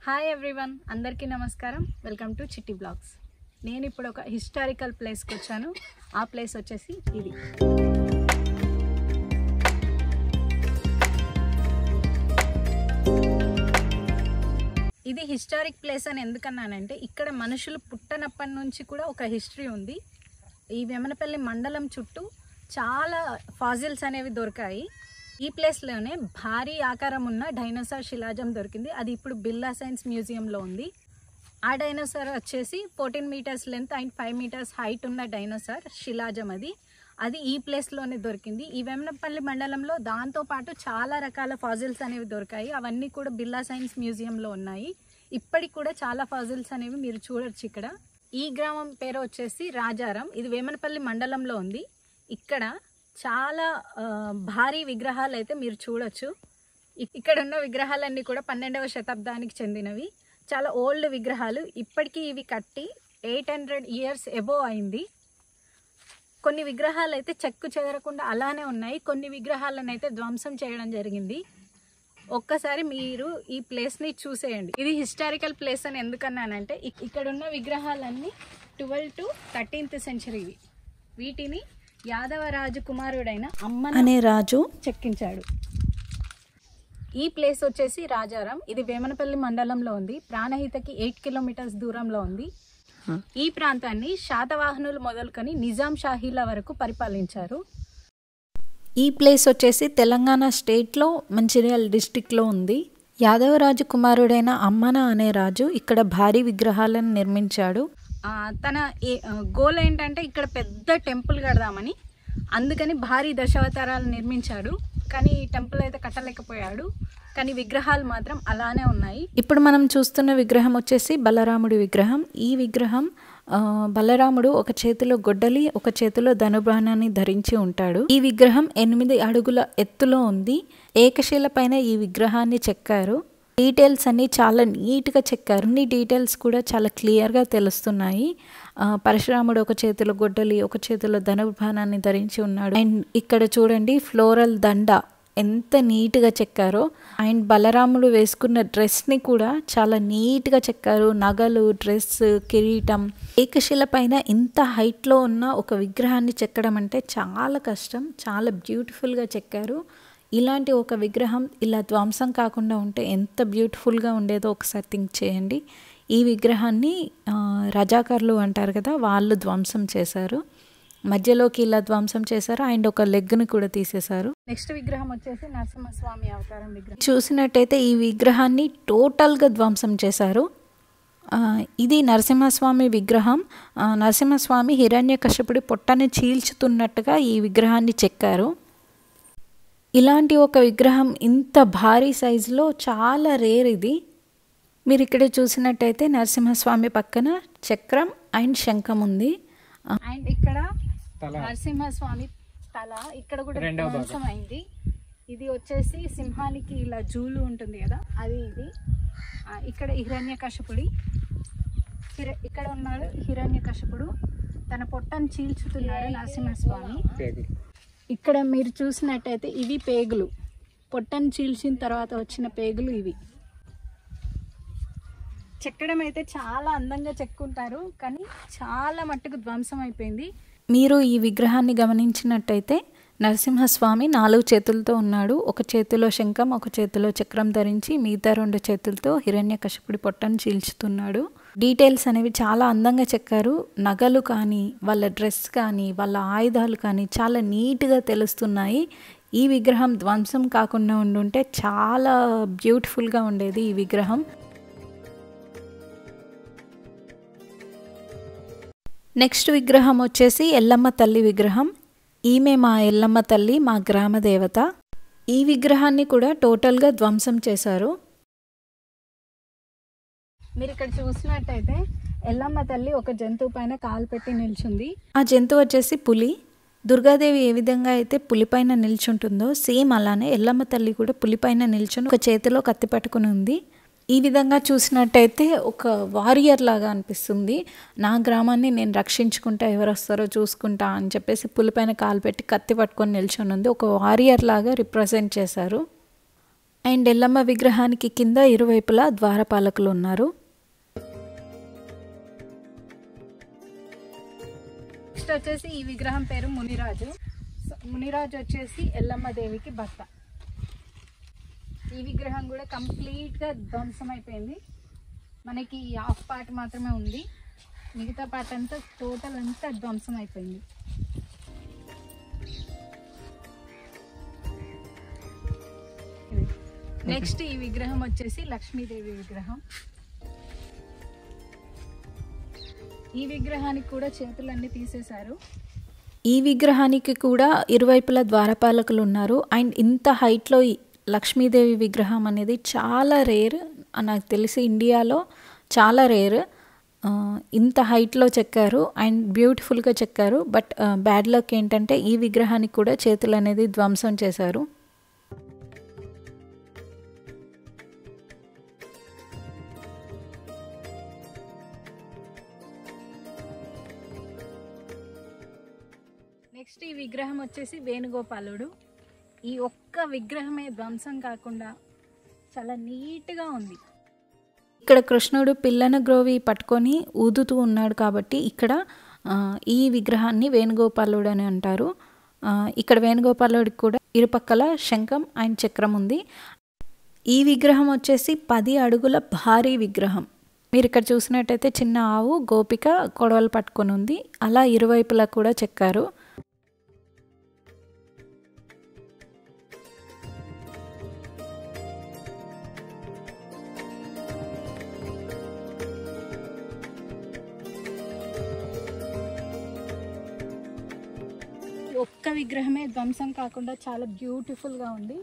Hi everyone అందరికీ నమస్కారం welcome to Chitti blogs నేను ఇప్పుడు ఒక హిస్టారికల్ ప్లేస్కి వచ్చాను ఆ ప్లేస్ వచ్చేసి ఇది ఇది హిస్టారిక్ ప్లేస్ అని ఎందుకన్నానంటే ఇక్కడ మనుషులు పుట్టనప్పటి నుంచి కూడా ఒక హిస్టరీ ఉంది ఈ వెమనపల్లి మండలం చుట్టూ చాలా ఫాజిల్స్ అనేవి దొరికాయి ఈ ప్లేస్లోనే భారీ ఆకారం ఉన్న డైనోసార్ శిలాజం దొరికింది అది ఇప్పుడు బిర్లా సైన్స్ మ్యూజియంలో ఉంది ఆ డైనోసార్ వచ్చేసి fourteen meters length and five meters height ఉన్న డైనోసార్ శిలాజం అది అది ఈ ప్లేస్లోనే దొరికింది ఈ వెమనపల్లి మండలంలో దాంతోపాటు చాలా రకాల ఫాజిల్స్ అనేవి దొరికాయి అవన్నీ కూడా బిర్లా సైన్స్ మ్యూజియంలో ఉన్నాయి ఇప్పటికి కూడా చాలా ఫాజిల్స్ అనేవి మీరు చూడొచ్చు ఇక్కడ ఈ గ్రామం పేరు వచ్చేసి రాజారం ఇది వేమనపల్లి మండలంలో ఉంది ఇక్కడ చాలా ఆ, భారీ విగ్రహాలు అయితే మీరు చూడొచ్చు ఇ- ఇక్కడ ఉన్న విగ్రహాలన్నీ కూడా పన్నెండవ శతాబ్దానికి చెందినవి చాలా ఓల్డ్ విగ్రహాలు ఇప్పటికీ ఇవి కట్టి ఎయిట్ హండ్రెడ్ ఇయర్స్ ఎబో అయింది కొన్ని విగ్రహాలు అయితే చెక్కు చెదరకుండా అలానే ఉన్నాయి కొన్ని విగ్రహాలను అయితే ధ్వంసం చేయడం జరిగింది ఒక్కసారి మీరు ఈ ప్లేస్ని చూసేయండి ఇది హిస్టారికల్ ప్లేస్ అని ఎందుకన్నానంటే ఇక్- ఇక్కడ ఉన్న విగ్రహాలన్నీ ట్వెల్వ్ టు థర్టీన్త్ సెంచరీవి వీటిని యాదవరాజు కుమారుడైన అమ్మన అనే రాజు చెక్కించాడు ఈ ప్లేస్ వచ్చేసి రాజారం ఇది వేమనపల్లి మండలంలో ఉంది ప్రాణహితకి ఎయిట్ కిలోమీటర్స్ దూరంలో ఉంది ఈ ప్రాంతాన్ని శాతవాహనులు మొదలుకొని నిజాం షాహీల వరకు పరిపాలించారు ఈ ప్లేస్ వచ్చేసి తెలంగాణ స్టేట్లో మంచిర్యాల డిస్టిక్లో ఉంది యాదవరాజు కుమారుడైన అమ్మన అనే రాజు ఇక్కడ భారీ విగ్రహాలను నిర్మించాడు ఆ, తన ఏ- ఆ, గోల్ ఏంటంటే ఇక్కడ పెద్ద టెంపుల్ కడదామని అందుకని భారీ దశావతారాలు నిర్మించాడు కానీ ఈ టెంపుల్ అయితే కట్టలేకపోయాడు కానీ విగ్రహాలు మాత్రం అలానే ఉన్నాయి ఇప్పుడు మనం చూస్తున్న విగ్రహం వచ్చేసి బలరాముడి విగ్రహం ఈ విగ్రహం ఆ, బలరాముడు ఒక చేతిలో గొడ్డలి ఒక చేతిలో ధనుబాణాన్ని ధరించి ఉంటాడు ఈ విగ్రహం ఎనిమిది అడుగుల ఎత్తులో ఉంది ఏకశిల పైన ఈ విగ్రహాన్ని చెక్కారు డీటెయిల్స్ అన్ని చాలా నీట్గా చెక్కారు అన్ని డీటెయిల్స్ కూడా చాలా క్లియర్గా తెలుస్తున్నాయి ఆ, పరశురాముడు ఒక చేతిలో గొడ్డలి ఒక చేతిలో ధనుబాణాన్ని ధరించి ఉన్నాడు అండ్ ఇక్కడ చూడండి ఫ్లోరల్ దండ ఎంత నీట్గా చెక్కారో అండ్ బలరాముడు వేసుకున్న డ్రెస్ని కూడా చాలా నీట్గా చెక్కారు నగలు డ్రెస్ కిరీటం ఏకశిల పైన ఇంత హైట్లో ఉన్న ఒక విగ్రహాన్ని చెక్కడం అంటే చాలా కష్టం చాలా బ్యూటిఫుల్గా చెక్కారు ఇలాంటి ఒక విగ్రహం ఇలా ధ్వంసం కాకుండా ఉంటే ఎంత బ్యూటిఫుల్గా ఉండేదో ఒకసారి థింక్ చేయండి ఈ విగ్రహాన్ని ఆ, రజాకర్లు అంటారు కదా వాళ్ళు ధ్వంసం చేశారు మధ్యలోకి ఇలా ధ్వంసం చేశారు అండ్ ఒక లెగ్ని కూడా తీసేశారు నెక్స్ట్ విగ్రహం వచ్చేసి నరసింహస్వామి అవతారం విగ్రహం చూసినట్టయితే ఈ విగ్రహాన్ని టోటల్గా ధ్వంసం చేశారు ఆ, ఇది నరసింహస్వామి విగ్రహం ఆ, నరసింహస్వామి హిరణ్యకశపుడి పొట్టని చీల్చుతున్నట్టుగా ఈ విగ్రహాన్ని చెక్కారు ఇలాంటి ఒక విగ్రహం ఇంత భారీ సైజులో చాలా రేర్ ఇది మీరు ఇక్కడ చూసినట్టయితే నరసింహస్వామి పక్కన చక్రం అండ్ శంఖం ఉంది ఆ, అండ్ ఇక్కడ నరసింహస్వామి తల ఇక్కడ కూడా ధ్వంసం అయింది ఇది వచ్చేసి సింహానికి ఇలా జూలు ఉంటుంది కదా అది ఇది ఆ, ఇక్కడ హిరణ్యకశపుడి హిర- ఇక్కడ ఉన్నాడు హిరణ్యకశపుడు తన పొట్టను చీల్చుతున్నాడు నరసింహస్వామి ఇక్కడ మీరు చూసినట్టయితే ఇవి పేగులు పొట్టను చీల్చిన తర్వాత వచ్చిన పేగులు ఇవి చెక్కడం అయితే చాలా అందంగా చెక్కుంటారు కానీ చాలా మట్టుకు ధ్వంసం అయిపోయింది మీరు ఈ విగ్రహాన్ని గమనించినట్టయితే నరసింహస్వామి నాలుగు చేతులతో ఉన్నాడు ఒక చేతిలో శంఖం ఒక చేతిలో చక్రం ధరించి మిగతా రెండు చేతులతో హిరణ్యకశపుడి పొట్టను చీల్చుతున్నాడు డీటెయిల్స్ అనేవి చాలా అందంగా చెక్కారు నగలు కానీ వాళ్ళ డ్రెస్ కానీ వాళ్ళ ఆయుధాలు కానీ చాలా నీట్గా తెలుస్తున్నాయి ఈ విగ్రహం ధ్వంసం కాకుండా ఉండుంటే చాలా బ్యూటిఫుల్గా ఉండేది ఈ విగ్రహం నెక్స్ట్ విగ్రహం వచ్చేసి ఎల్లమ్మ తల్లి విగ్రహం ఈమె మా ఎల్లమ్మ తల్లి మా గ్రామ దేవత ఈ విగ్రహాన్ని కూడా టోటల్గా ధ్వంసం చేశారు మీరు ఇక్కడ చూసినట్టయితే ఎల్లమ్మ తల్లి ఒక జంతువు పైన కాలు పెట్టి నిల్చుంది ఆ జంతువు వచ్చేసి పులి దుర్గాదేవి ఏ విధంగా అయితే పులిపైన నిల్చుంటుందో సేమ్ అలానే ఎల్లమ్మ తల్లి కూడా పులిపైన నిల్చుని ఒక చేతిలో కత్తి పట్టుకుని ఉంది ఈ విధంగా చూసినట్టయితే ఒక వారియర్ లాగా అనిపిస్తుంది నా గ్రామాన్ని నేను రక్షించుకుంటా ఎవరు వస్తారో చూసుకుంటా అని చెప్పేసి పులిపైన కాలు పెట్టి కత్తి పట్టుకొని నిల్చొని ఉంది ఒక వారియర్ లాగా రిప్రజెంట్ చేశారు అండ్ ఎల్లమ్మ విగ్రహానికి కింద ఇరువైపులా ద్వారపాలకులు ఉన్నారు నెక్స్ట్ వచ్చేసి ఈ విగ్రహం పేరు మునిరాజు సో మునిరాజు వచ్చేసి ఎల్లమ్మ దేవికి భర్త ఈ విగ్రహం కూడా కంప్లీట్గా ధ్వంసం అయిపోయింది మనకి ఈ హాఫ్ పార్ట్ మాత్రమే ఉంది మిగతా పార్ట్ అంతా టోటల్ అంతా ధ్వంసం అయిపోయింది నెక్స్ట్ ఈ విగ్రహం వచ్చేసి లక్ష్మీదేవి విగ్రహం ఈ విగ్రహానికి కూడా చేతులన్నీ తీసేశారు ఈ విగ్రహానికి కూడా ఇరువైపులా ద్వారపాలకులు ఉన్నారు అండ్ ఇంత హైట్లో ఈ లక్ష్మీదేవి విగ్రహం అనేది చాలా రేర్ నాకు తెలిసి ఇండియాలో చాలా రేర్ ఇంత హైట్లో చెక్కారు అండ్ బ్యూటిఫుల్గా చెక్కారు బట్ బ్యాడ్ లక్ ఏంటంటే ఈ విగ్రహానికి కూడా చేతులు అనేది ధ్వంసం చేశారు నెక్స్ట్ ఈ విగ్రహం వచ్చేసి వేణుగోపాలుడు ఈ ఒక్క విగ్రహమే ధ్వంసం కాకుండా చాలా నీట్గా ఉంది ఇక్కడ కృష్ణుడు పిల్లన గ్రోవి పట్టుకొని ఊదుతూ ఉన్నాడు కాబట్టి ఇక్కడ ఆ, ఈ విగ్రహాన్ని వేణుగోపాలుడు అని అంటారు ఆ, ఇక్కడ వేణుగోపాలుడికి కూడా ఇరుపక్కల శంఖం అండ్ చక్రం ఉంది ఈ విగ్రహం వచ్చేసి పది అడుగుల భారీ విగ్రహం మీరు ఇక్కడ చూసినట్టయితే చిన్న ఆవు గోపిక కొడవలు పట్టుకొని ఉంది అలా ఇరువైపులా కూడా చెక్కారు ఈ ఒక్క విగ్రహమే ధ్వంసం కాకుండా చాలా బ్యూటిఫుల్గా ఉంది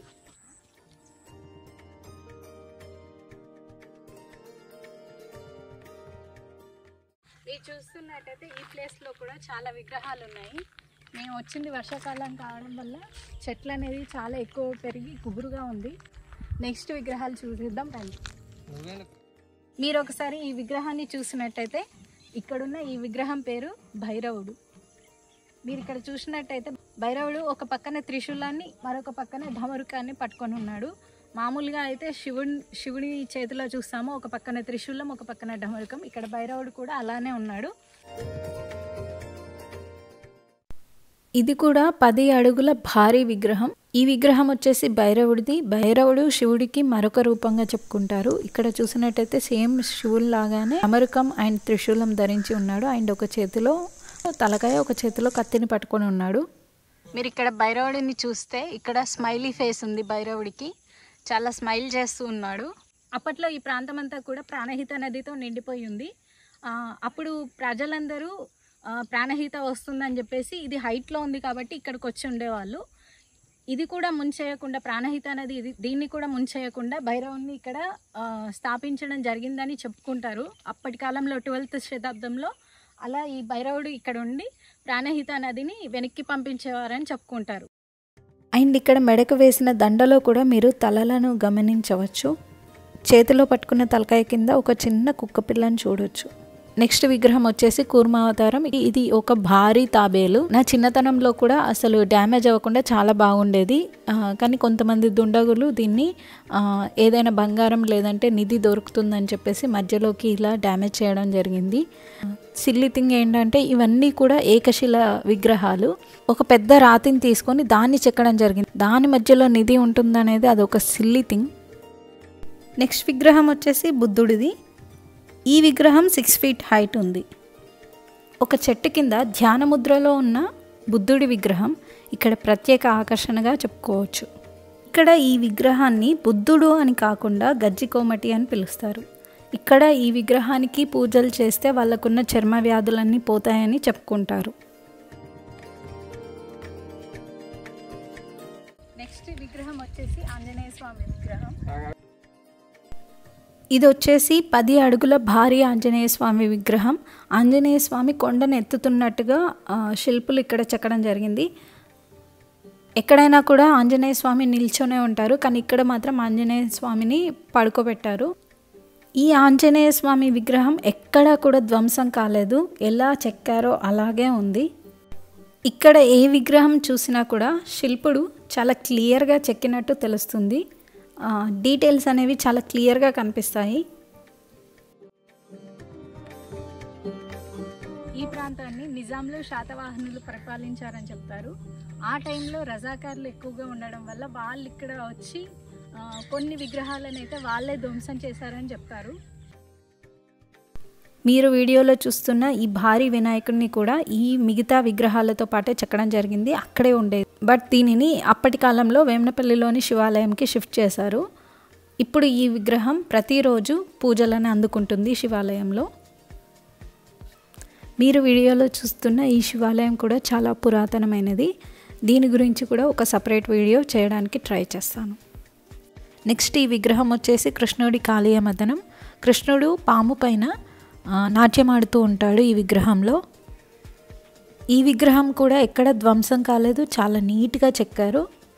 మీరు చూస్తున్నట్టయితే ఈ ప్లేస్లో కూడా చాలా విగ్రహాలు ఉన్నాయి మేము వచ్చింది వర్షాకాలం కావడం వల్ల చెట్లు అనేది చాలా ఎక్కువ పెరిగి గుబురుగా ఉంది నెక్స్ట్ విగ్రహాలు చూసిద్దాం రండి మీరు ఒకసారి ఈ విగ్రహాన్ని చూసినట్టయితే ఇక్కడున్న ఈ విగ్రహం పేరు భైరవుడు మీరు ఇక్కడ చూసినట్టయితే భైరవుడు ఒక పక్కన త్రిశూలాన్ని మరొక పక్కన ఢమరుకాన్ని పట్టుకొని ఉన్నాడు మామూలుగా అయితే శివుని శివుని చేతిలో చూస్తాము ఒక పక్కన త్రిశూలం ఒక పక్కన ఢమరుకం ఇక్కడ భైరవుడు కూడా అలానే ఉన్నాడు ఇది కూడా పది అడుగుల భారీ విగ్రహం ఈ విగ్రహం వచ్చేసి భైరవుడిది భైరవుడు శివుడికి మరొక రూపంగా చెప్పుకుంటారు ఇక్కడ చూసినట్టయితే సేమ్ శివుడు లాగానే అమరుకం అండ్ త్రిశూలం ధరించి ఉన్నాడు అండ్ ఒక చేతిలో తలకాయ ఒక చేతిలో కత్తిని పట్టుకొని ఉన్నాడు మీరు ఇక్కడ భైరవుడిని చూస్తే ఇక్కడ స్మైలీ ఫేస్ ఉంది భైరవుడికి చాలా స్మైల్ చేస్తూ ఉన్నాడు అప్పట్లో ఈ ప్రాంతం అంతా కూడా ప్రాణహిత నదితో నిండిపోయి ఉంది ఆ, అప్పుడు ప్రజలందరూ ఆ, ప్రాణహిత వస్తుందని చెప్పేసి ఇది హైట్లో ఉంది కాబట్టి ఇక్కడికి వచ్చి ఉండేవాళ్ళు ఇది కూడా ముంచేయకుండా ప్రాణహిత నది ఇది దీన్ని కూడా ముంచేయకుండా భైరవుని ఇక్కడ ఆ, స్థాపించడం జరిగిందని చెప్పుకుంటారు అప్పటి కాలంలో ట్వెల్త్ శతాబ్దంలో అలా ఈ భైరవుడు ఇక్కడ ఉండి ప్రాణహిత నదిని వెనక్కి పంపించేవారని చెప్పుకుంటారు అండ్ ఇక్కడ మెడకు వేసిన దండలో కూడా మీరు తలలను గమనించవచ్చు చేతిలో పట్టుకున్న తలకాయ కింద ఒక చిన్న కుక్క పిల్లని చూడొచ్చు నెక్స్ట్ విగ్రహం వచ్చేసి కూర్మావతారం ఇది ఒక భారీ తాబేలు నా చిన్నతనంలో కూడా అసలు డ్యామేజ్ అవ్వకుండా చాలా బాగుండేది ఆ, కానీ కొంతమంది దుండగులు దీన్ని ఆ, ఏదైనా బంగారం లేదంటే నిధి దొరుకుతుందని చెప్పేసి మధ్యలోకి ఇలా డ్యామేజ్ చేయడం జరిగింది సిల్లీ థింగ్ ఏంటంటే ఇవన్నీ కూడా ఏకశిల విగ్రహాలు ఒక పెద్ద రాతిని తీసుకొని దాన్ని చెక్కడం జరిగింది దాని మధ్యలో నిధి ఉంటుందనేది అదొక సిల్లీ థింగ్ నెక్స్ట్ విగ్రహం వచ్చేసి బుద్ధుడిది ఈ విగ్రహం సిక్స్ ఫీట్ హైట్ ఉంది ఒక చెట్టు కింద ధ్యాన ముద్రలో ఉన్న బుద్ధుడి విగ్రహం ఇక్కడ ప్రత్యేక ఆకర్షణగా చెప్పుకోవచ్చు ఇక్కడ ఈ విగ్రహాన్ని బుద్ధుడు అని కాకుండా గజ్జి కోమటి అని పిలుస్తారు ఇక్కడ ఈ విగ్రహానికి పూజలు చేస్తే వాళ్ళకున్న చర్మ వ్యాధులన్నీ పోతాయని చెప్పుకుంటారు నెక్స్ట్ విగ్రహం వచ్చేసి ఆంజనేయ స్వామి విగ్రహం ఇది వచ్చేసి పది అడుగుల భారీ ఆంజనేయ స్వామి విగ్రహం ఆంజనేయ స్వామి కొండను ఎత్తుతున్నట్టుగా ఆ, శిల్పులు ఇక్కడ చెక్కడం జరిగింది ఎక్కడైనా కూడా ఆంజనేయ స్వామి నిల్చొనే ఉంటారు కానీ ఇక్కడ మాత్రం ఆంజనేయ స్వామిని పడుకోబెట్టారు ఈ ఆంజనేయ స్వామి విగ్రహం ఎక్కడా కూడా ధ్వంసం కాలేదు ఎలా చెక్కారో అలాగే ఉంది ఇక్కడ ఏ విగ్రహం చూసినా కూడా శిల్పుడు చాలా క్లియర్గా చెక్కినట్టు తెలుస్తుంది డీటెయిల్స్ అనేవి చాలా క్లియర్గా కనిపిస్తాయి ఈ ప్రాంతాన్ని నిజాంలు శాతవాహనులు పరిపాలించారని చెప్తారు ఆ టైంలో రజాకారులు ఎక్కువగా ఉండడం వల్ల వాళ్ళు ఇక్కడ వచ్చి ఆ, కొన్ని విగ్రహాలను అయితే వాళ్ళే ధ్వంసం చేశారని చెప్తారు మీరు వీడియోలో చూస్తున్న ఈ భారీ వినాయకుడిని కూడా ఈ మిగతా విగ్రహాలతో పాటే చెక్కడం జరిగింది అక్కడే ఉండేది బట్ దీనిని అప్పటి కాలంలో వేమనపల్లిలోని శివాలయంకి షిఫ్ట్ చేశారు ఇప్పుడు ఈ విగ్రహం ప్రతిరోజు పూజలను అందుకుంటుంది శివాలయంలో మీరు వీడియోలో చూస్తున్న ఈ శివాలయం కూడా చాలా పురాతనమైనది దీని గురించి కూడా ఒక సపరేట్ వీడియో చేయడానికి ట్రై చేస్తాను నెక్స్ట్ ఈ విగ్రహం వచ్చేసి కృష్ణుడి కాళీయ మదనం కృష్ణుడు పాము పైన ఆ, నాట్యమాడుతూ ఉంటాడు ఈ విగ్రహంలో ఈ విగ్రహం కూడా ఎక్కడ ధ్వంసం కాలేదు చాలా నీట్గా చెక్కారు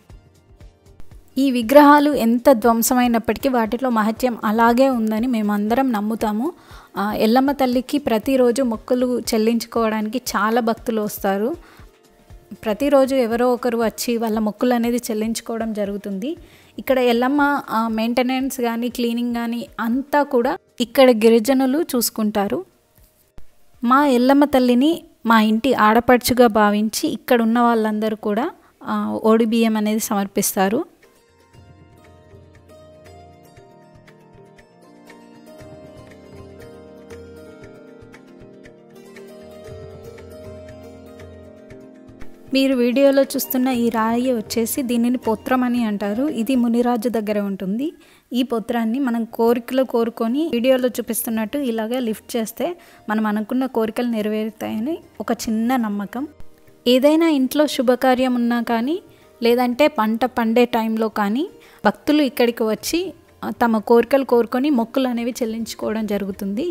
ఈ విగ్రహాలు ఎంత ధ్వంసమైనప్పటికీ వాటిలో మహత్యం అలాగే ఉందని మేమందరం నమ్ముతాము ఆ, ఎల్లమ్మ తల్లికి ప్రతిరోజు మొక్కులు చెల్లించుకోవడానికి చాలా భక్తులు వస్తారు ప్రతిరోజు ఎవరో ఒకరు వచ్చి వాళ్ళ మొక్కులు అనేది చెల్లించుకోవడం జరుగుతుంది ఇక్కడ ఎల్లమ్మ మెయింటెనెన్స్ కానీ క్లీనింగ్ కానీ అంతా కూడా ఇక్కడ గిరిజనులు చూసుకుంటారు మా ఎల్లమ్మ తల్లిని మా ఇంటి ఆడపడుచుగా భావించి ఇక్కడ ఉన్న వాళ్ళందరూ కూడా ఆ, ఓడి బియ్యం అనేది సమర్పిస్తారు మీరు వీడియోలో చూస్తున్న ఈ రాయి వచ్చేసి దీనిని పొత్రం అని అంటారు ఇది మునిరాజు దగ్గర ఉంటుంది ఈ పొత్రాన్ని మనం కోరికలు కోరుకొని వీడియోలో చూపిస్తున్నట్టు ఇలాగే లిఫ్ట్ చేస్తే మనం అనుకున్న కోరికలు నెరవేరుతాయని ఒక చిన్న నమ్మకం ఏదైనా ఇంట్లో శుభకార్యం ఉన్నా కానీ లేదంటే పంట పండే టైంలో కానీ భక్తులు ఇక్కడికి వచ్చి ఆ, తమ కోరికలు కోరుకొని మొక్కులు అనేవి చెల్లించుకోవడం జరుగుతుంది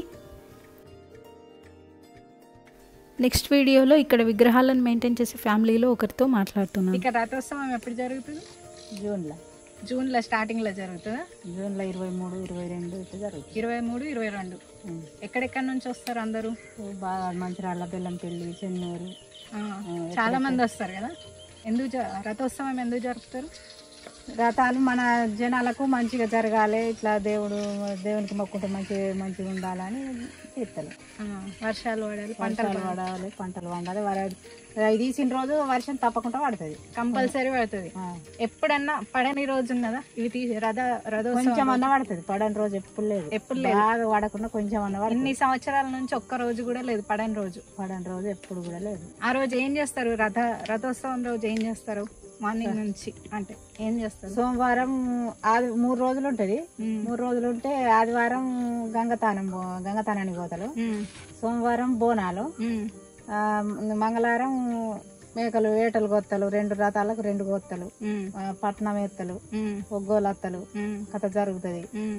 నెక్స్ట్ వీడియోలో ఇక్కడ విగ్రహాలను మెయింటైన్ చేసే ఫ్యామిలీలో ఒకరితో మాట్లాడుతున్నాను ఇక్కడ రథోత్సవం ఎప్పుడు జరుగుతుంది జూన్లో జూన్లో స్టార్టింగ్లో జరుగుతుందా జూన్లో ఇరవై మూడు ఇరవై రెండు ఇట్లా జరుగుతుంది ఇరవై మూడు ఇరవై రెండు ఎక్కడెక్కడి నుంచి వస్తారు అందరూ ఓ బాగా మంచిరాళ్ళ బెల్లంపల్లి చెన్నూరు ఆ, చాలా మంది వస్తారు కదా ఎందుకు జ- రథోత్సవం ఎందుకు జరుపుతారు రథాలు మన జనాలకు మంచిగా జరగాలి ఇట్లా దేవుడు దేవునికి మొక్కుంటే మంచి మంచిగా ఉండాలని తీర్థలు ఆ, వర్షాలు పడాలి పంటలు పంటలు పడాలి పంటలు పండాలి వర- ఇది తీసిన రోజు వర్షం తప్పకుండా పడుతుంది కంపల్సరీ పడుతుంది ఆ. ఎప్పుడన్నా పడని రోజు ఉన్నదా ఇవి తీసి రథ రథోత్సవం కొంచెం అన్న పడుతుంది పడని రోజు ఎప్పుడు లేదు ఎప్పుడు బాగా పడకుండా కొంచెం అన్న పడుతుంది ఇన్ని సంవత్సరాల నుంచి ఒక్క రోజు కూడా లేదు పడని రోజు పడని రోజు ఎప్పుడు కూడా లేదు ఆ రోజు ఏం చేస్తారు రథ రథోత్సవం రోజు ఏం చేస్తారు మార్నింగ్ నుంచి అంటే ఏం చేస్తారు సోమవారం ఆది మూడు రోజులు ఉంటుంది ఉమ్. మూడు రోజులు ఉంటే ఆదివారం గంగతానం పో- గంగతానానికి పోతారు ఉమ్. సోమవారం బోనాలు ఉమ్. ఆ, మంగళవారం మేకలు వేటలు గొత్తలు రెండు రథాలకు రెండు గొత్తలు ఉమ్. ఆ, పట్నం ఎత్తలు ఉమ్. ఒగ్గోలు అత్తలు ఉమ్. కథ జరుగుతుంది ఉమ్.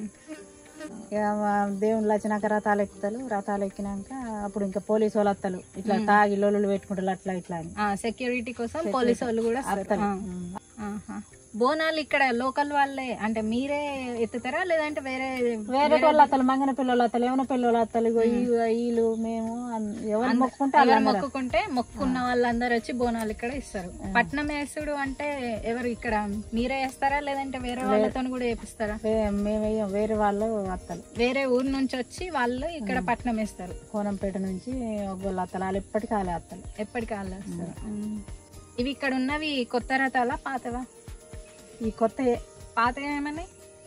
ఇక మా దేవుళ్ళు వచ్చినాక రథాలు ఎక్కుతారు రథాలు ఎక్కినాక అప్పుడు ఇంకా పోలీసు వాళ్ళు అత్తలు ఇట్లా తాగి లొల్లులు పెట్టుకుంటారు అట్లా ఇట్లా అని ఆ సెక్యూరిటీ కోసం పోలీసు వాళ్ళు కూడా వస్తారు. అత్తలు ఆ. ఉమ్. ఆహా. బోనాలు ఇక్కడ లోకల్ వాళ్ళే అంటే మీరే ఎత్తుతారా లేదంటే వేరే వేరే వాళ్ళు అత్తలు మంగన పిల్లలు అత్తలు ఏమైనా పిల్లలు అత్తలు ఇగో ఈ- వీళ్ళు మేము అన్- ఎవరు మొక్కుంటే ఎవరు వాళ్ళు మొక్కుకుంటే మొక్కున్న వాళ్ళందరూ వచ్చి బోనాలు ఇక్కడ ఇస్తారు పట్నం వేసుడు అంటే ఎవరు ఇక్కడ మీరే వేస్తారా లేదంటే వేరే వాళ్ళతో కూడా వేపిస్తారా వే- మేము వేయం, వేరే వాళ్ళు అత్తలు వేరే ఊరు నుంచి వచ్చి వాళ్ళు ఇక్కడ పట్నం వేస్తారు కోనంపేట నుంచి ఒగ్గోళ్ళు అత్తలు వాళ్ళు ఇప్పటికీ వాళ్ళే అత్తలు ఎప్పటికి వాళ్ళు వస్తారు ఉమ్. ఇవి ఇక్కడ ఉన్నవి కొత్త రథాలా పాతవా ఈ కొత్త పాత ఏమని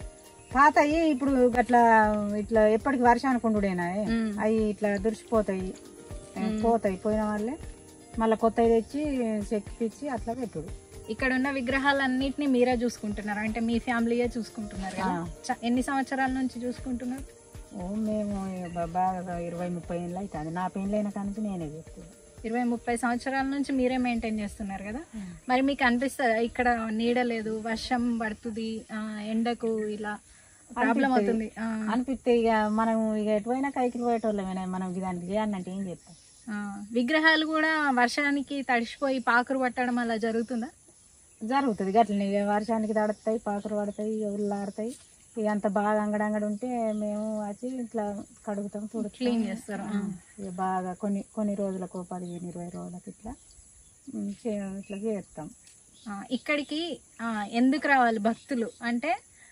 పాతయి ఇప్పుడు అట్లా ఇట్లా ఎప్పటికి వర్షానికి ఉండుడేనా ఉమ్. అవి ఇట్లా దురిచిపోతాయి ఏ, పోతాయి పోయిన వాళ్ళే మళ్ళీ కొత్తవి తెచ్చి చెక్కిపించి అట్లా పెట్టుడు ఇక్కడ ఉన్న విగ్రహాలన్నిటిని మీరే చూసుకుంటున్నారు అంటే మీ ఫ్యామిలీయే చూసుకుంటున్నారు కదా ఆ. చ- ఎన్ని సంవత్సరాల నుంచి చూసుకుంటున్నారు ఓ మేము బ- బాగా ఇరవై ముప్పై ఏళ్ళు అవుతుంది నా పెళ్ళైన కాడ నుంచి నేనే చేస్తాను ఇరవై ముప్పై సంవత్సరాల నుంచి మీరే మెయింటైన్ చేస్తున్నారు కదా మరి మీకు అనిపిస్తుందా ఇక్కడ నీడ లేదు వర్షం పడుతుంది ఆ, ఎండకు ఇలా ప్రాబ్లం అవుతుంది ఆ, అనిపిస్తే ఇక మనం ఇక ఎటువైనా కైకిలు పోయేటోళ్ళమేనా మనం దానికి చేయాలంటే ఏం చేస్తాం ఆ, విగ్రహాలు కూడా వర్షానికి తడిసిపోయి పాకురు పట్టడం అలా జరుగుతుందా జరుగుతుంది గట్లనే ఇక వర్షానికి తడుతాయి పాకులు పడతాయి ఉల్లాడతాయి ఇక అంత బాగా అంగడంగడి ఉంటే మేము వచ్చి ఇట్లా కడుగుతాం తుడుస్తాం క్లీన్ చేస్తారు ఆ. ఇక బాగా కొన్ని కొన్ని రోజులకు పదిహేను ఇరవై రోజులకు ఇట్లా ఉమ్, చే- ఇట్లా చేస్తాం ఆ, ఇక్కడికి ఆ, ఎందుకు రావాలి భక్తులు అంటే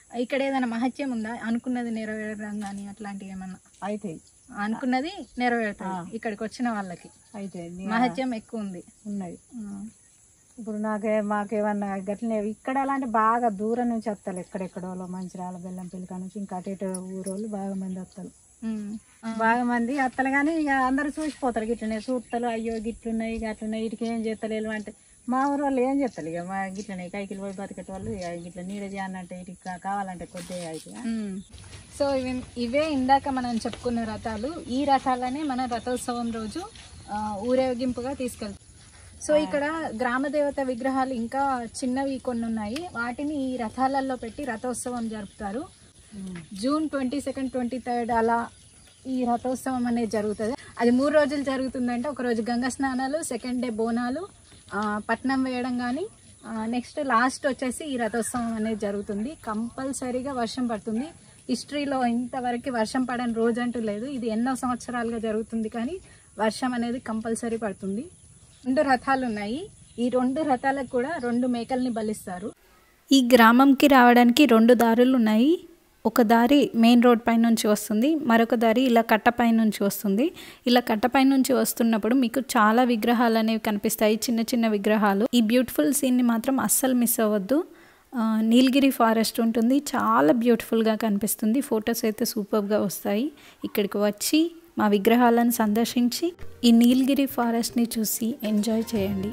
ఇక్కడ ఏదైనా మహత్యం ఉందా అనుకున్నది నెరవేరడం కానీ అట్లాంటివి ఏమన్నా అవుతాయి అనుకున్నది నెరవేరుతుంది ఇక్కడికి వచ్చిన వాళ్ళకి అవుతాయి మహత్యం ఎక్కువ ఉంది ఉన్నది ఆ. ఇప్పుడు నాకే మాకేమన్నా గట్లనే ఇక్కడ అలాంటి బాగా దూరం నుంచి వస్తారు ఎక్కడెక్కడో మంచిర్యాల బెల్లంపల్లి కాడ నుంచి ఇంకా అటు ఇటు ఊరోళ్ళు బాగా మంది వస్తారు ఉమ్. ఆ. బాగా మంది వస్తారు కానీ ఇక అందరు చూసిపోతారు గిట్లనే చూస్తారు అయ్యో గిట్లున్నాయి గట్లున్నాయి వీటికి ఏం చేస్తలేరు అంటే మా ఊరు వాళ్ళు ఏం చేస్తారు ఇక మా గిట్లనే కైకిలు పోయి బతికేట వాళ్ళు ఇక గిట్ల నీడ చేయాలంటే వీటికి కా- కావాలంటే కొద్దిగా అయితే మ్మ్. సో ఇవి ఇవే ఇందాక మనం చెప్పుకున్న రథాలు ఈ రథాలనే మన రథోత్సవం రోజు ఆ, ఊరేగింపుగా తీసుకెళ్తాం సో ఇక్కడ గ్రామ దేవత విగ్రహాలు ఇంకా చిన్నవి కొన్ని ఉన్నాయి వాటిని ఈ రథాలలో పెట్టి రథోత్సవం జరుపుతారు June twenty second twenty third అలా ఈ రథోత్సవం అనేది జరుగుతుంది అది మూడు రోజులు జరుగుతుందంటే ఒక రోజు గంగా స్నానాలు సెకండ్ డే బోనాలు ఆ, పట్నం వేయడం కానీ నెక్స్ట్ లాస్ట్ వచ్చేసి ఈ రథోత్సవం అనేది జరుగుతుంది కంపల్సరీగా వర్షం పడుతుంది హిస్టరీలో ఇంతవరకు వర్షం పడని రోజు అంటూ లేదు ఇది ఎన్నో సంవత్సరాలుగా జరుగుతుంది కానీ వర్షం అనేది కంపల్సరీ పడుతుంది రెండు రథాలు ఉన్నాయి ఈ రెండు రథాలకు కూడా రెండు మేకల్ని బలిస్తారు ఈ గ్రామంకి రావడానికి రెండు దారులు ఉన్నాయి ఒక దారి మెయిన్ రోడ్ పై నుంచి వస్తుంది మరొక దారి ఇలా కట్టపై నుంచి వస్తుంది ఇలా కట్టపై నుంచి వస్తున్నప్పుడు మీకు చాలా విగ్రహాలు అనేవి కనిపిస్తాయి చిన్న చిన్న విగ్రహాలు ఈ బ్యూటిఫుల్ సీన్ని మాత్రం అస్సలు మిస్ అవ్వద్దు ఆ, నీలగిరి ఫారెస్ట్ ఉంటుంది చాలా బ్యూటిఫుల్గా కనిపిస్తుంది ఫొటోస్ అయితే సూపర్గా వస్తాయి ఇక్కడికి వచ్చి మా విగ్రహాలను సందర్శించి ఈ నీలగిరి ఫారెస్ట్ని చూసి ఎంజాయ్ చేయండి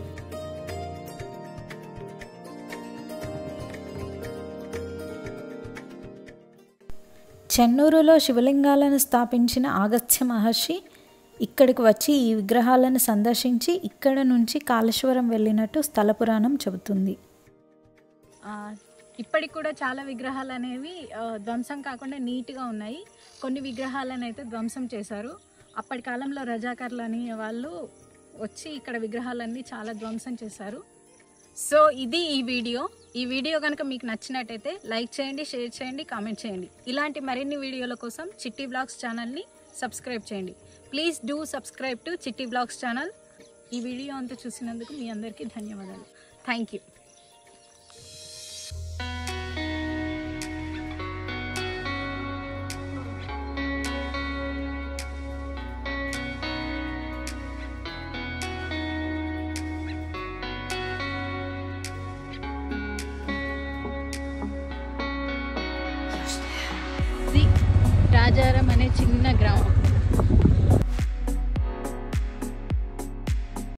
చెన్నూరులో శివలింగాలను స్థాపించిన ఆగస్త్య మహర్షి ఇక్కడికి వచ్చి ఈ విగ్రహాలను సందర్శించి ఇక్కడ నుంచి కాళేశ్వరం వెళ్ళినట్టు స్థల పురాణం చెబుతుంది ఆ, ఇప్పటికి కూడా చాలా విగ్రహాలు అనేవి ఆ, ధ్వంసం కాకుండా నీట్గా ఉన్నాయి కొన్ని విగ్రహాలను అయితే ధ్వంసం చేశారు అప్పటి కాలంలో రజాకర్లు అనే వాళ్ళు వచ్చి ఇక్కడ విగ్రహాలన్నీ చాలా ధ్వంసం చేశారు సో ఇది ఈ వీడియో ఈ వీడియో కనుక మీకు నచ్చినట్టయితే లైక్ చేయండి షేర్ చేయండి కామెంట్ చేయండి ఇలాంటి మరిన్ని వీడియోల కోసం చిట్టి బ్లాగ్స్ ఛానల్ని సబ్స్క్రైబ్ చేయండి please do subscribe to Chitti blogs channel ఈ వీడియో అంతా చూసినందుకు మీ అందరికీ ధన్యవాదాలు థ్యాంక్ యూ రాజారం అనే చిన్న గ్రామం